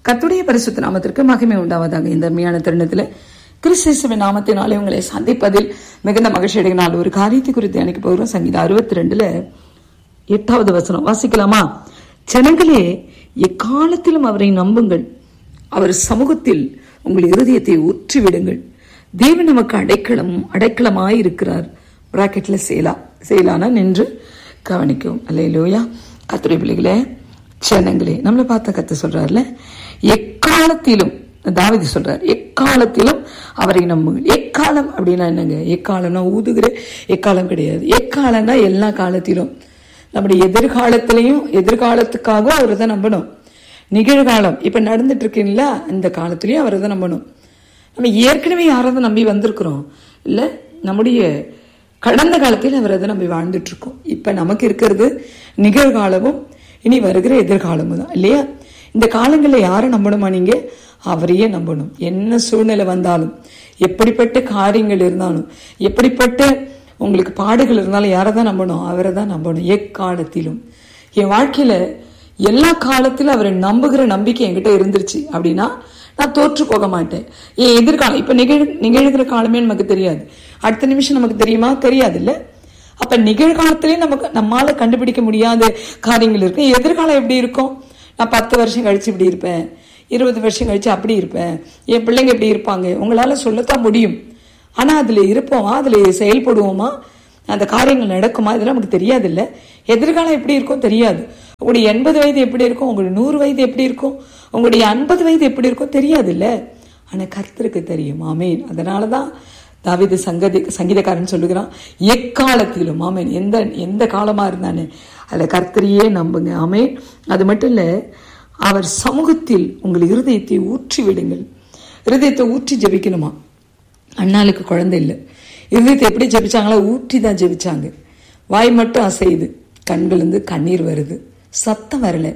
கத்துடைய பரிசுத்த நாமத்திற்கு மகிமை உண்டாவதாக இந்த அருமையான தருணத்தில் கிறிஸ்தேசுவின் நாமத்தினாலே உங்களை சந்திப்பதில் மிகுந்த மகிழ்ச்சி அடைகினால் ஒரு காரியத்தை குறித்து எனக்கு போகிறோம் சங்கீதம் அறுபத்தி ரெண்டுல எட்டாவது வசனம் வாசிக்கலாமா ஜனங்களே எக்காலத்திலும் அவரை நம்புங்கள் அவர் சமூகத்தில் உங்கள் இருதயத்தை ஊற்றி விடுங்கள் தேவன் நமக்கு அடைக்கலம் அடைக்கலமாயிருக்கிறார் பிராக்கெட்ல சேலா சேலானா நின்று கவனிக்கும் அல்லையிலோயா கத்துரை பிள்ளைகளே ஜனங்களே நம்மளை பார்த்த கத்து சொல்றாருல எக்காலத்திலும் தாவிதி சொல்றார் எக்காலத்திலும் அவரை நம்புங்கள் எக்காலம் அப்படின்னா என்னங்க எக்காலம்னா ஊதுகிற எக்காலம் கிடையாது எக்காலம்னா எல்லா காலத்திலும் நம்முடைய எதிர்காலத்திலையும் எதிர்காலத்துக்காகவும் அவரை தான் நம்பணும் நிகழ்காலம் இப்ப நடந்துட்டு இருக்கீங்களா அந்த காலத்திலயும் அவரை தான் நம்பணும் நம்ம ஏற்கனவே யாராவது நம்பி வந்திருக்கிறோம் இல்ல நம்முடைய கடந்த காலத்தில் அவரை தான் நம்பி வாழ்ந்துட்டு இருக்கோம் இப்ப நமக்கு இருக்கிறது நிகழ்காலமும் இனி வருகிற எதிர்காலமும் தான் இல்லையா இந்த காலங்களில் யாரை நம்பணுமா நீங்க அவரையே நம்பணும் என்ன சூழ்நிலை வந்தாலும் எப்படிப்பட்ட காரியங்கள் இருந்தாலும் எப்படிப்பட்ட உங்களுக்கு பாடுகள் இருந்தாலும் யாரை தான் நம்பணும் அவரை தான் நம்பணும் எக்காலத்திலும் என் வாழ்க்கையில எல்லா காலத்திலும் அவரை நம்புகிற நம்பிக்கை என்கிட்ட இருந்துருச்சு அப்படின்னா நான் தோற்று போக மாட்டேன் என் எதிர்காலம் இப்ப நிகழ் நிகழ்கிற காலமே நமக்கு தெரியாது அடுத்த நிமிஷம் நமக்கு தெரியுமா தெரியாது இல்ல அப்ப நிகழ்காலத்திலே நமக்கு நம்மால கண்டுபிடிக்க முடியாத காரியங்கள் இருக்கு எதிர்காலம் எப்படி இருக்கும் நான் பத்து வருஷம் கழிச்சு இப்படி இருப்பேன் இருபது வருஷம் கழிச்சு அப்படி இருப்பேன் என் பிள்ளைங்க எப்படி இருப்பாங்க உங்களால சொல்லத்தான் முடியும் ஆனா அதுல இருப்போமா அதுல செயல்படுவோமா அந்த காரியங்கள் நடக்குமா இதெல்லாம் நமக்கு தெரியாது இல்ல எதிர்காலம் எப்படி இருக்கும் தெரியாது உங்களுடைய எண்பது வயது எப்படி இருக்கும் உங்களுடைய நூறு வயது எப்படி இருக்கும் உங்களுடைய ஐம்பது வயது எப்படி இருக்கும் தெரியாது இல்ல ஆனா கர்த்தருக்கு தெரியும் ஆமேன் அதனாலதான் தாவிது சங்கதி சங்கீதக்காரன் சொல்லுகிறான் எக்காலத்திலும் ஆமேன் எந்த எந்த காலமா இருந்தானே அதுல கர்த்தரையே நம்புங்க ஆமேன் அது மட்டும் இல்ல அவர் சமூகத்தில் உங்கள் இருதயத்தை ஊற்றி விடுங்கள் இருதயத்தை ஊற்றி ஜபிக்கணுமா அண்ணாளுக்கு குழந்தை இல்லை இருதயத்தை எப்படி ஜபிச்சாங்களா ஊற்றி தான் ஜபிச்சாங்க வாய் மட்டும் அசையுது கண்கள் இருந்து கண்ணீர் வருது சத்தம் வரல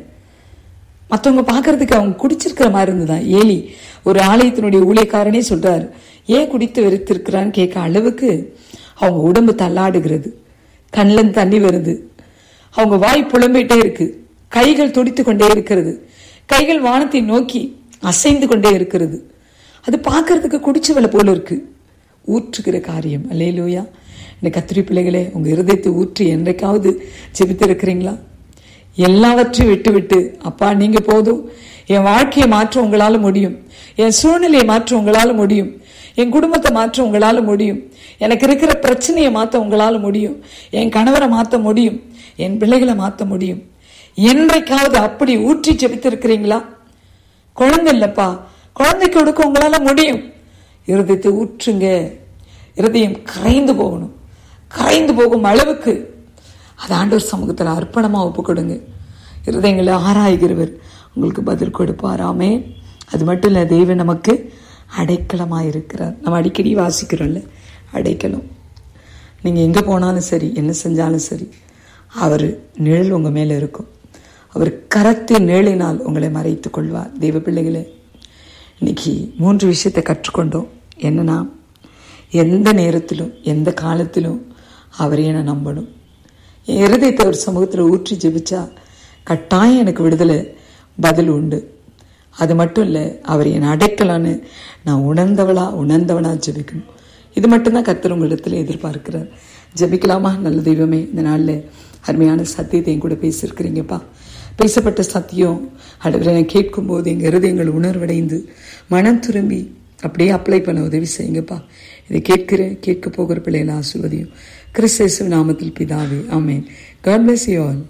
மற்றவங்க பார்க்கறதுக்கு அவங்க குடிச்சிருக்கிற மாதிரி இருந்துதான் ஏலி ஒரு ஆலயத்தினுடைய ஊழியக்காரனே சொல்றாரு ஏன் குடித்து வெறுத்திருக்கிறான்னு கேட்க அளவுக்கு அவங்க உடம்பு தள்ளாடுகிறது கண்ணில் தண்ணி வருது அவங்க வாய் புலம்பிட்டே இருக்கு கைகள் துடித்து கொண்டே இருக்கிறது கைகள் வானத்தை நோக்கி அசைந்து கொண்டே இருக்கிறது அது பார்க்கறதுக்கு குடிச்சவளை போல இருக்கு ஊற்றுகிற காரியம் அல்லையிலூயா இந்த கத்திரி பிள்ளைகளே உங்க இருதயத்தை ஊற்றி என்றைக்காவது ஜெபித்து இருக்கிறீங்களா எல்லாவற்றையும் விட்டு விட்டு அப்பா நீங்க போதும் என் வாழ்க்கையை மாற்ற உங்களால முடியும் என் சூழ்நிலையை மாற்ற உங்களால முடியும் என் குடும்பத்தை மாற்ற உங்களால முடியும் எனக்கு இருக்கிற பிரச்சனையை மாற்ற உங்களால முடியும் என் கணவரை மாற்ற முடியும் என் பிள்ளைகளை மாற்ற முடியும் என்றைக்காவது அப்படி ஊற்றி ஜெபித்து இருக்கிறீங்களா குழந்தை இல்லப்பா குழந்தைக்கு கொடுக்க உங்களால முடியும் இருதயத்தை ஊற்றுங்க இருதயம் கரைந்து போகணும் கரைந்து போகும் அளவுக்கு அது ஆண்டவர் சமூகத்தில் அர்ப்பணமா ஒப்பு கொடுங்க இருதயங்களை ஆராய்கிறவர் உங்களுக்கு பதில் கொடுப்பாராமே அது மட்டும் இல்ல தெய்வம் நமக்கு அடைக்கலமா இருக்கிறார் நம்ம அடிக்கடி வாசிக்கிறோம்ல அடைக்கலம் நீங்க எங்க போனாலும் சரி என்ன செஞ்சாலும் சரி அவர் நிழல் உங்க மேல இருக்கும் அவர் கரத்தின் நிழலினால் உங்களை மறைத்துக் கொள்வார் தெய்வ பிள்ளைகளே இன்னைக்கு மூன்று விஷயத்தை கற்றுக்கொண்டோம் என்னன்னா எந்த நேரத்திலும் எந்த காலத்திலும் அவரையே நான் நம்பணும் என் இருதயத்தை ஒரு சமூகத்தில் ஊற்றி ஜெபிச்சா கட்டாயம் எனக்கு விடுதலை பதில் உண்டு அது மட்டும் இல்லை அவர் என் அடைக்கலான்னு நான் உணர்ந்தவளா உணர்ந்தவனா ஜெபிக்கணும் இது மட்டும்தான் கர்த்தர் உங்களிடத்தில் எதிர்பார்க்கிறார் ஜெபிக்கலாமா நல்ல தெய்வமே இந்த நாளில் அருமையான சத்தியத்தையும் கூட பேசியிருக்கிறீங்கப்பா பேசப்பட்ட சத்தியம் அடுத்த நான் கேட்கும்போது எங்கள் இருதயங்கள் உணர்வடைந்து மனம் திரும்பி அப்படியே அப்ளை பண்ண உதவி செய்யுங்கப்பா இதை கேட்கிற கேட்க போகிற பிள்ளைகளை ஆசிர்வதியும் கிறிஸ்தேசு நாமத்தில் பிதாவே amen God bless you all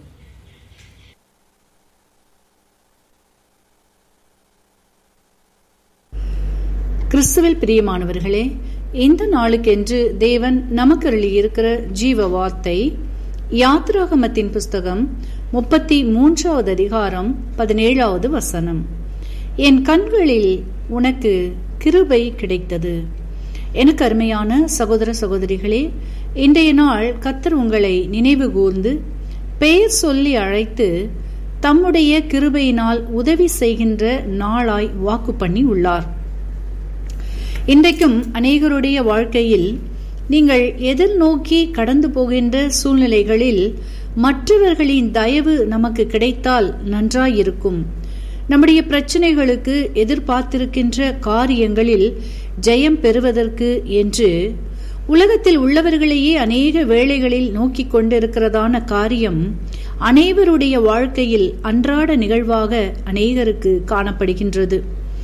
கிறிஸ்துவில் பிரியமானவர்களே இந்த நாளுக்கென்று தேவன் நமக்கு அருளியிருக்கிற ஜீவ வார்த்தை யாத்ராகமத்தின் புஸ்தகம் முப்பத்தி மூன்றாவது அதிகாரம் பதினேழாவது வசனம் என் கண்களில் உனக்கு கிருபை கிடைத்தது எனக்கு அருமையான சகோதர சகோதரிகளே இன்றைய நாள் கத்தர் உங்களை நினைவு கூர்ந்து பெயர் சொல்லி அழைத்து தம்முடைய கிருபையினால் உதவி செய்கின்ற நாளாய் வாக்கு பண்ணி உள்ளார் இன்றைக்கும் அநேகருடைய வாழ்க்கையில் நீங்கள் எதிர்நோக்கி கடந்து போகின்ற சூழ்நிலைகளில் மற்றவர்களின் தயவு நமக்கு கிடைத்தால் நன்றாயிருக்கும் நம்முடைய பிரச்சனைகளுக்கு எதிர்பார்த்திருக்கின்ற காரியங்களில் ஜெயம் பெறுவதற்கு என்று உலகத்தில் உள்ளவர்களையே அநேக வேளைகளில் நோக்கிக் கொண்டிருக்கிறதான காரியம் அனைவருடைய வாழ்க்கையில் அன்றாட நிகழ்வாக அநேகருக்கு காணப்படுகின்றது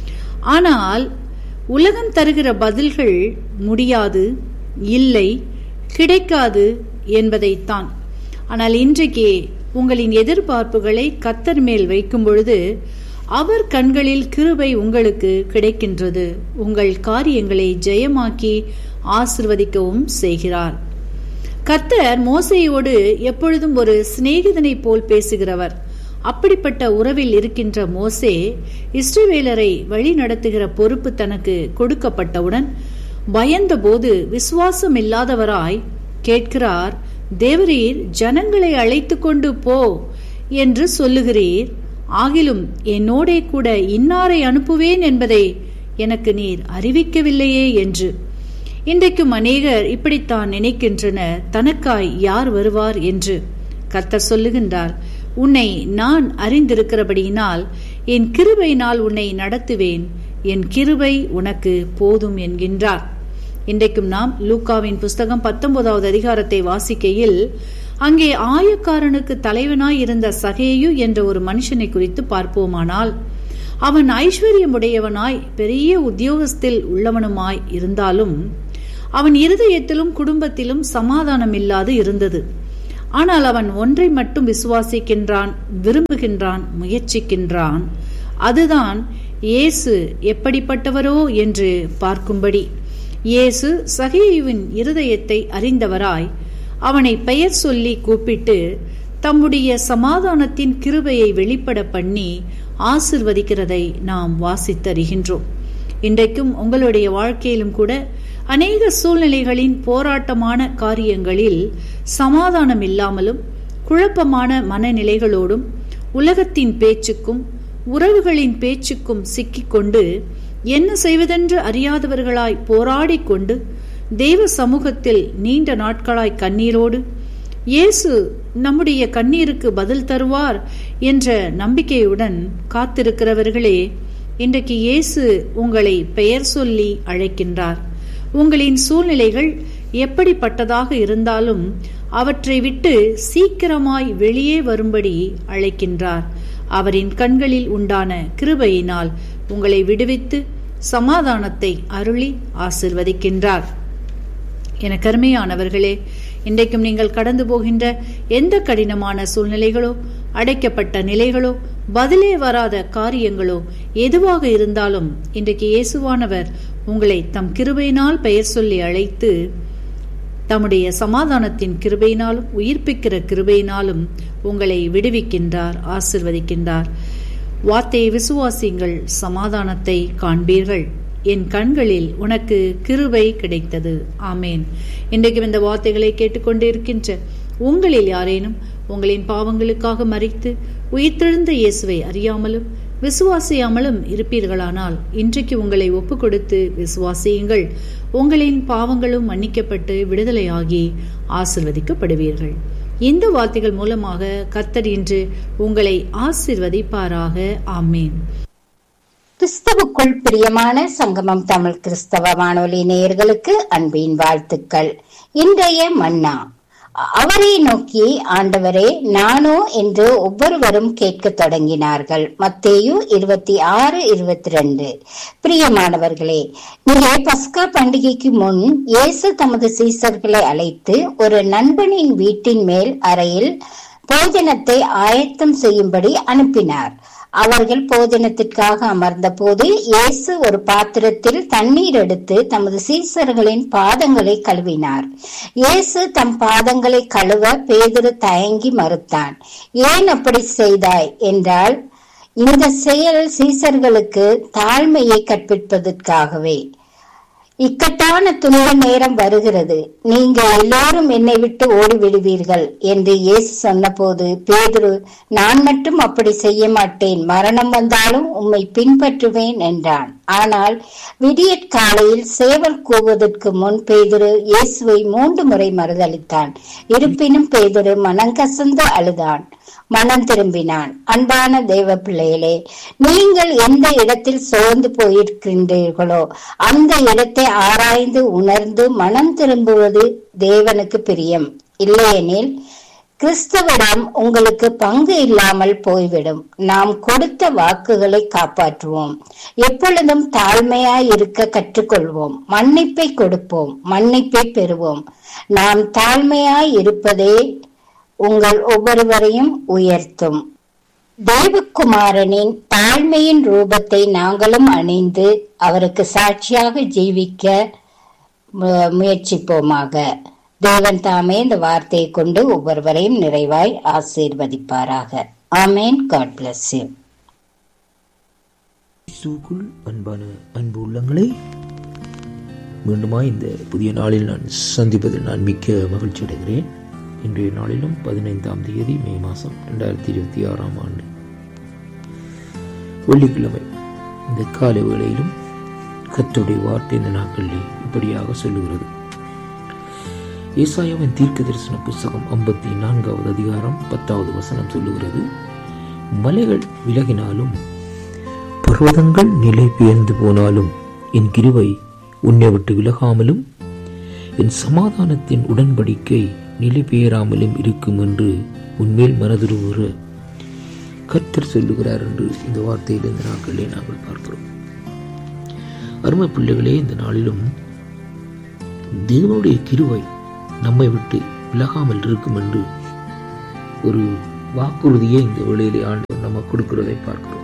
ஆனால் உலகம் தருகிற பதில்கள் முடியாது இல்லை கிடைக்காது என்பதைத்தான் ஆனால் இன்றைக்கு உங்களின் எதிர்பார்ப்புகளை கத்தர் மேல் வைக்கும் பொழுது அவர் கண்களில் கிருபை உங்களுக்கு கிடைக்கின்றது உங்கள் காரியங்களை ஜெயமாக்கி ஆசிர்வதிக்கவும் செய்கிறார் கர்த்தர் மோசையோடு எப்பொழுதும் ஒரு சிநேகிதனை போல் பேசுகிறவர் அப்படிப்பட்ட உறவில் இருக்கின்ற மோசே இஸ்ரவேலரை வழி நடத்துகிற பொறுப்பு தனக்கு கொடுக்கப்பட்டவுடன் பயந்தபோது விசுவாசம் இல்லாதவராய் கேட்கிறார் தேவரீர் ஜனங்களை அழைத்து கொண்டு போ என்று சொல்லுகிறீர் ஆகிலும் என்னோடே கூட இன்னாரை அனுப்புவேன் என்பதை எனக்கு நீர் அறிவிக்கவில்லையே என்று இன்றைக்கும் அநேகர் இப்படித்தான் நினைக்கின்றனர் தனக்காய் யார் வருவார் என்று கர்த்தர் சொல்லுகின்றார் உன்னை நான் அறிந்திருக்கிறபடியினால் என் கிருபையினால் உன்னை நடத்துவேன் என் கிருபை உனக்கு போதும் என்கின்றார் இன்றைக்கும் நாம் லூக்காவின் புஸ்தகம் பத்தொன்பதாவது அதிகாரத்தை வாசிக்கையில் அங்கே ஆயக்காரனுக்கு தலைவனாய் இருந்த சகேயு என்ற ஒரு மனுஷனை குறித்து பார்ப்போமானால் அவன் ஐஸ்வர்யமுடையவனாய் பெரிய உத்தியோகத்தில் உள்ளவனுமாய் இருந்தாலும் அவன் இருதயத்திலும் குடும்பத்திலும் சமாதானம் இல்லாது இருந்தது ஆனால் அவன் ஒன்றை மட்டும் விசுவாசிக்கின்றான் விரும்புகின்றான் முயற்சிக்கின்றான் அதுதான் இயேசு எப்படிப்பட்டவரோ என்று பார்க்கும்படி இயேசு சகேயுவின் இருதயத்தை அறிந்தவராய் அவனை பெயர் சொல்லி கூப்பிட்டு தம்முடைய சமாதானத்தின் கிருபையை வெளிப்பட பண்ணி ஆசிர்வதிக்கிறதை நாம் வாசித்தறிகின்றோம் இன்றைக்கும் உங்களுடைய வாழ்க்கையிலும் கூட அநேக சூழ்நிலைகளின் போராட்டமான காரியங்களில் சமாதானம் இல்லாமலும் குழப்பமான மனநிலைகளோடும் உலகத்தின் பேச்சுக்கும் உறவுகளின் பேச்சுக்கும் சிக்கிக்கொண்டு என்ன செய்வதென்று அறியாதவர்களாய் போராடிக் கொண்டு தெய்வ சமூகத்தில் நீண்ட நாட்களாய் கண்ணீரோடு இயேசு நம்முடைய கண்ணீருக்கு பதில் தருவார் என்ற நம்பிக்கையுடன் காத்திருக்கிறவர்களே இன்றைக்கு இயேசு உங்களை பெயர் சொல்லி அழைக்கின்றார் உங்களின் சூழ்நிலைகள் எப்படிப்பட்டதாக இருந்தாலும் அவற்றை விட்டு சீக்கிரமாய் வெளியே வரும்படி அழைக்கின்றார் அவரின் கண்களில் உண்டான கிருபையினால் உங்களை விடுவித்து சமாதானத்தை அருளி ஆசிர்வதிக்கின்றார் என கருமையானவர்களே இன்றைக்கும் நீங்கள் கடந்து போகின்ற எந்த கடினமான சூழ்நிலைகளோ அடைக்கப்பட்ட நிலைகளோ பதிலே வராத காரியங்களோ எதுவாக இருந்தாலும் இன்றைக்கு இயேசுவானவர் உங்களை தம் கிருபையினால் பெயர் சொல்லி அழைத்து தம்முடைய சமாதானத்தின் கிருபையினாலும் உயிர்ப்பிக்கிற கிருபையினாலும் உங்களை விடுவிக்கின்றார் ஆசிர்வதிக்கின்றார் வார்த்தையை விசுவாசிங்கள் சமாதானத்தை காண்பீர்கள் என் கண்களில் உனக்கு கிருபை கிடைத்தது ஆமேன் இன்றைக்கும் இந்த வார்த்தைகளை கேட்டுக்கொண்டிருக்கின்ற உங்களில் யாரேனும் உங்களின் பாவங்களுக்காக மறித்து உயிர்த்தெழுந்த இயேசுவை அறியாமலும் விசுவாசியாமலும் இருப்பீர்களானால் இன்றைக்கு உங்களை ஒப்பு கொடுத்து விசுவாசியுங்கள் உங்களின் பாவங்களும் மன்னிக்கப்பட்டு விடுதலையாகி ஆசிர்வதிக்கப்படுவீர்கள் இந்த வார்த்தைகள் மூலமாக கர்த்தர் இன்று உங்களை ஆசிர்வதிப்பாராக ஆமேன் கிறிஸ்தவுக்குள் பிரியமான சங்கமம் தமிழ் கிறிஸ்தவ வானொலி நேயர்களுக்கு அன்பின் வாழ்த்துக்கள் இன்றைய மன்னா அவரை நோக்கி ஆண்டவரே நானோ என்று ஒவ்வொருவரும் கேட்க தொடங்கினார்கள் மத்தேயு இருபத்தி ஆறு இருபத்தி ரெண்டு பிரியமானவர்களே மிக பஸ்கா பண்டிகைக்கு முன் இயேசு தமது சீசர்களை அழைத்து ஒரு நண்பனின் வீட்டின் மேல் அறையில் போஜனத்தை ஆயத்தம் செய்யும்படி அனுப்பினார் அவர்கள் போஜனத்திற்காக அமர்ந்த போது இயேசு ஒரு பாத்திரத்தில் தண்ணீர் எடுத்து தமது சீசர்களின் பாதங்களை கழுவினார் இயேசு தம் பாதங்களை கழுவ பேதுரு தயங்கி மறுத்தான் ஏன் அப்படி செய்தாய் என்றால் இந்த செயல் சீசர்களுக்கு தாழ்மையை கற்பிப்பதற்காகவே இக்கட்டான துன்ப நேரம் வருகிறது நீங்கள் எல்லாரும் என்னை விட்டு ஓடிவிடுவீர்கள் என்று இயேசு சொன்னபோது பேதுரு நான் மட்டும் அப்படி செய்ய மாட்டேன் மரணம் வந்தாலும் உம்மை பின்பற்றுவேன் என்றான் ஆனால் விடியற் காலையில் சேவல் கூவதற்கு முன் பேதுரு இயேசுவை மூன்று முறை மறுதளித்தான் இருப்பினும் பேதுரு மனங்கசந்து அழுதான் மனம் திரும்பினான் அன்பான தேவ பிள்ளைகளே நீங்கள் எந்த இடத்தில் சோர்ந்து போயிருக்கின்றீர்களோ அந்த இடத்தை ஆராய்ந்து உணர்ந்து மனம் திரும்புவது தேவனுக்கு பிரியம் இல்லையெனில் கிறிஸ்தவரிடம் உங்களுக்கு பங்கு இல்லாமல் போய்விடும் நாம் கொடுத்த வாக்குகளை காப்பாற்றுவோம் எப்பொழுதும் தாழ்மையாய் இருக்க கற்றுக்கொள்வோம் மன்னிப்பை கொடுப்போம் மன்னிப்பை பெறுவோம் நாம் தாழ்மையாய் இருப்பதே உங்கள் ஒவ்வொருவரையும் உயர்த்தும் தேவகுமாரனின் தாழ்மையின் ரூபத்தை நாங்களும் அணிந்து அவருக்கு சாட்சியாக ஜீவிக்க மு- முயற்சிப்போமாக தேவன் தாமே இந்த வார்த்தையை கொண்டு ஒவ்வொருவரையும் நிறைவாய் ஆசீர்வதிப்பாராக ஆமேன் காட் பிளஸ் யூ கிறிஸ்துவுக்குள் அன்பான அன்பு உள்ளங்களே மீண்டுமா இந்த புதிய நாளில் நான் சந்திப்பதில் நான் மிக்க மகிழ்ச்சி அடைகிறேன் இன்றைய நாளிலும் பதினைந்தாம் தேதி மே மாதம் ரெண்டாயிரத்தி இருபத்தி ஆறாம் ஆண்டு வெள்ளிக்கிழமை இந்த காலை வேளையிலும் கர்த்தருடைய வார்த்தை இந்த நாட்களிலே இப்படியாக சொல்லுகிறது ஏசாயாவின் தீர்க்க தரிசன புஸ்தகம் ஐம்பத்தி நான்காவது அதிகாரம் பத்தாவது வசனம் சொல்லுகிறது மலைகள் விலகினாலும் பர்வதங்கள் நிலை பெயர்ந்து போனாலும் என் கிருபை உன்னை விட்டு விலகாமலும் என் சமாதானத்தின் உடன்படிக்கை நிலை பெயராமலும் இருக்கும் என்று உன்மேல் மனதுருவுற கர்த்தர் சொல்லுகிறார் என்று இந்த வார்த்தையில் இந்த நாட்களிலே நாங்கள் பார்க்கிறோம் அருமை பிள்ளைகளே இந்த நாளிலும் தேவனுடைய கிருவை நம்மை விட்டு விலகாமல் இருக்கும் என்று ஒரு வாக்குறுதியை இந்த வேளையிலே ஆண்டவர் நம்ம கொடுக்கிறதை பார்க்கிறோம்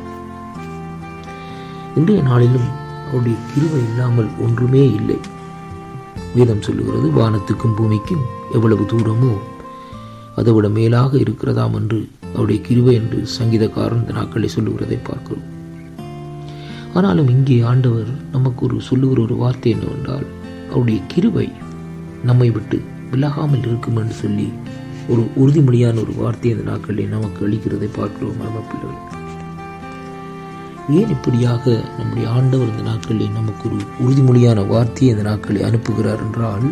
இன்றைய நாளிலும் அவருடைய கிருவை இல்லாமல் ஒன்றுமே இல்லை வேதம் சொல்லுகிறது வானத்துக்கும் பூமிக்கும் எவ்வளவு தூரமோ அதைவிட மேலாக இருக்கிறதாம் என்று அவருடைய கிருவை என்று சங்கீதக்காரன் இந்த நாட்களை சொல்லுகிறதை பார்க்கிறோம் ஆனாலும் இங்கே ஆண்டவர் நமக்கு ஒரு சொல்லுகிற ஒரு வார்த்தை என்னவென்றால் அவருடைய கிருவை நம்மை விட்டு விலகாமல் இருக்கும் என்று சொல்லி ஒரு உறுதிமொழியான ஒரு வார்த்தை இந்த நாட்களில் நமக்கு அளிக்கிறதை பார்க்கிறோம் மர்ம பிள்ளைகள் ஏன் இப்படியாக நம்முடைய ஆண்டவர் இந்த நாட்களில் நமக்கு ஒரு உறுதிமொழியான வார்த்தையை இந்த நாட்களில் அனுப்புகிறார் என்றால்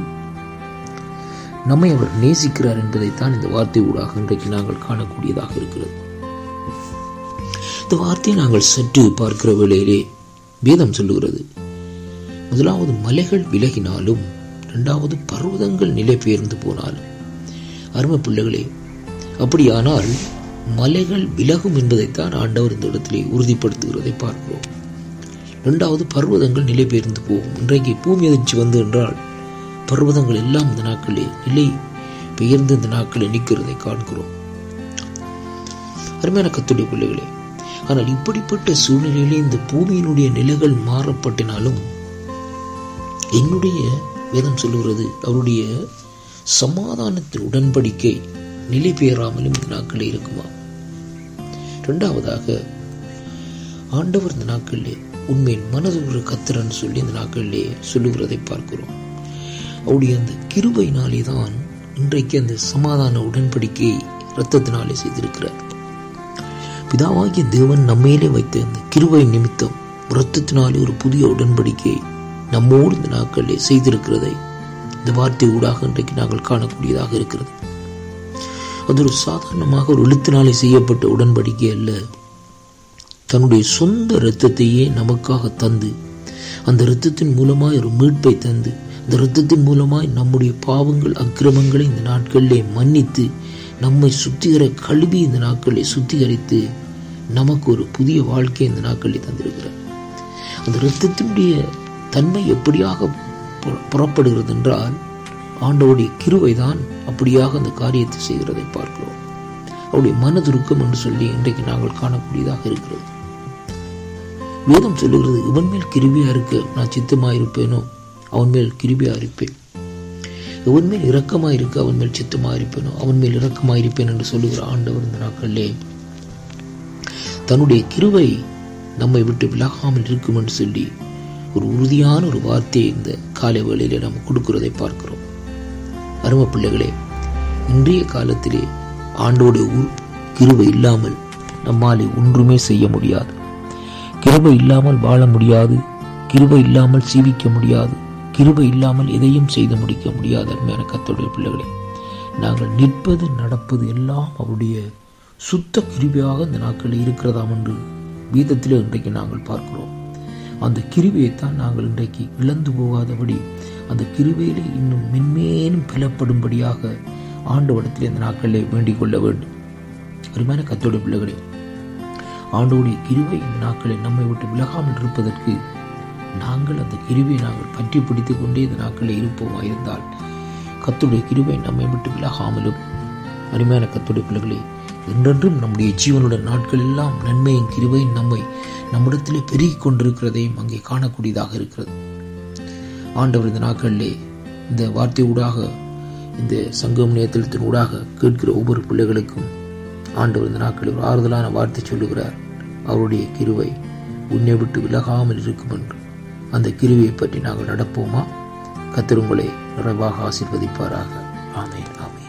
நம்மை அவர் நேசிக்கிறார் என்பதைத்தான் இந்த வார்த்தை ஊடாக இன்றைக்கு நாங்கள் காணக்கூடியதாக இருக்கிறது இந்த வார்த்தையை நாங்கள் சற்று பார்க்கிற வேளையிலே வேதம் சொல்லுகிறது முதலாவது மலைகள் விலகினாலும் இரண்டாவது பர்வதங்கள் நிலை பெயர்ந்து போனாலும் அருமை பிள்ளைகளே அப்படியானால் மலைகள் விலகும் என்பதைத்தான் ஆண்டவர் இந்த இடத்திலே உறுதிப்படுத்துகிறதை பார்க்கிறோம் இரண்டாவது பர்வதங்கள் நிலை பெயர்ந்து போகும் இன்றைக்கு பூமி அதிர்ச்சி வந்து என்றால் பர்வதங்கள் எல்லாம் இந்த நாட்களே நிலை பெயர்ந்து இந்த நாட்களில் நிற்கிறதை காண்கிறோம் அருமையான கத்துடைய பிள்ளைகளே ஆனால் இப்படிப்பட்ட சூழ்நிலையிலே இந்த பூமியினுடைய நிலைகள் மாறப்பட்டினாலும் என்னுடைய வேதம் சொல்லுகிறது அவருடைய சமாதானத்தின் உடன்படிக்கை நிலை பெயராமலும் இந்த நாட்களில் இருக்குமா இரண்டாவதாக ஆண்டவர் இந்த நாட்களிலே உண்மையின் மனது ஒரு கத்திரன் சொல்லி இந்த நாட்களிலே சொல்லுகிறதை பார்க்கிறோம் அவருடைய அந்த கிருபையினாலே தான் இன்றைக்கு அந்த சமாதான உடன்படிக்கையை இரத்தத்தினாலே செய்திருக்கிறார் பிதாவாகிய தேவன் நம்மேலே வைத்த அந்த கிருபை நிமித்தம் இரத்தத்தினாலே ஒரு புதிய உடன்படிக்கை நம்மோடு இந்த நாட்களிலே செய்திருக்கிறதை இந்த வார்த்தை ஊடாக இன்றைக்கு நாங்கள் காணக்கூடியதாக இருக்கிறது அது ஒரு சாதாரணமாக ஒரு எழுத்தினாலே செய்யப்பட்ட உடன்படிக்கை அல்ல தன்னுடைய சொந்த இரத்தத்தையே நமக்காக தந்து அந்த இரத்தத்தின் மூலமாய் ஒரு மீட்பை தந்து அந்த இரத்தத்தின் மூலமாய் நம்முடைய பாவங்கள் அக்கிரமங்களை இந்த நாட்களிலே மன்னித்து நம்மை சுத்திகர கழுவி இந்த நாட்களை சுத்திகரித்து நமக்கு ஒரு புதிய வாழ்க்கை இந்த நாட்களில் தந்திருக்கிறார் அந்த இரத்தத்தினுடைய தன்மை எப்படியாக புற- புறப்படுகிறது என்றால் ஆண்டவருடைய கிருவை தான் அப்படியாக அந்த காரியத்தை செய்கிறதை பார்க்கிறோம் அவருடைய மனதுருக்கம் என்று சொல்லி இன்றைக்கு நாங்கள் காணக்கூடியதாக இருக்கிறது வேதம் சொல்லுகிறது இவன் மேல் கிருபியா இருக்க நான் சித்தமா இருப்பேனோ அவன் மேல் கிருபியா இருப்பேன் இவன் மேல் இரக்கமா இருக்க அவன் மேல் சித்தமா இருப்பேனோ அவன் மேல் இரக்கமா இருப்பேன் என்று சொல்லுகிற ஆண்டவர் இந்த நாட்களிலே தன்னுடைய கிருவை நம்மை விட்டு விலகாமல் இருக்கும் என்று சொல்லி ஒரு உறுதியான ஒரு வார்த்தையை இந்த காலை வேளையிலே நாம் கொடுக்கிறதை பார்க்கிறோம் அருமை பிள்ளைகளே இன்றைய காலத்திலே ஆண்டோட உ- கிருபை இல்லாமல் நம்மாலே ஒன்றுமே செய்ய முடியாது கிருபை இல்லாமல் வாழ முடியாது கிருபை இல்லாமல் சீவிக்க முடியாது கிருபை இல்லாமல் எதையும் செய்து முடிக்க முடியாது அருமையான கத்தோடைய பிள்ளைகளே நாங்கள் நிற்பது நடப்பது எல்லாம் அவருடைய சுத்த கிருபியாக இந்த நாட்களில் இருக்கிறதாம் என்று வீதத்தில் இன்றைக்கு நாங்கள் பார்க்கிறோம் அந்த கிருபையைத்தான் நாங்கள் இன்றைக்கு இழந்து போகாதபடி அந்த கிருபையிலே இன்னும் மென்மேலும் பலப்படும்படியாக ஆண்டவடத்தில் இந்த நாட்களிலே வேண்டிக் கொள்ள வேண்டும் அருமையான கத்தோட பிள்ளைகளே ஆண்டோடைய கிருவை இந்த நாட்களில் நம்மை விட்டு விலகாமல் இருப்பதற்கு நாங்கள் அந்த கிருவை நாங்கள் பற்றி பிடித்துக் கொண்டே இந்த நாட்களில் இருப்போமா இருந்தால் கத்துடைய கிருவை நம்மை விட்டு விலகாமலும் அருமையான கத்துடைய பிள்ளைகளே என்றென்றும் நம்முடைய ஜீவனுடைய நாட்கள் எல்லாம் நன்மையின் கிருவையும் நம்மை நம்மிடத்திலே பெருகிக் கொண்டிருக்கிறதையும் அங்கே காணக்கூடியதாக இருக்கிறது ஆண்டவர் இந்த நாட்களிலே இந்த வார்த்தை ஊடாக இந்த சங்கம் நேத்திரத்தின் ஊடாக கேட்கிற ஒவ்வொரு பிள்ளைகளுக்கும் ஆண்டவர் இந்த நாட்களில் ஒரு ஆறுதலான வார்த்தை சொல்லுகிறார் அவருடைய கிருவை உன்னை விட்டு விலகாமல் இருக்கும் என்று அந்த கிருவையை பற்றி நாங்கள் நடப்போமா கத்திருங்களை நிறைவாக ஆசிர்வதிப்பாராக ஆமேன் ஆமேன்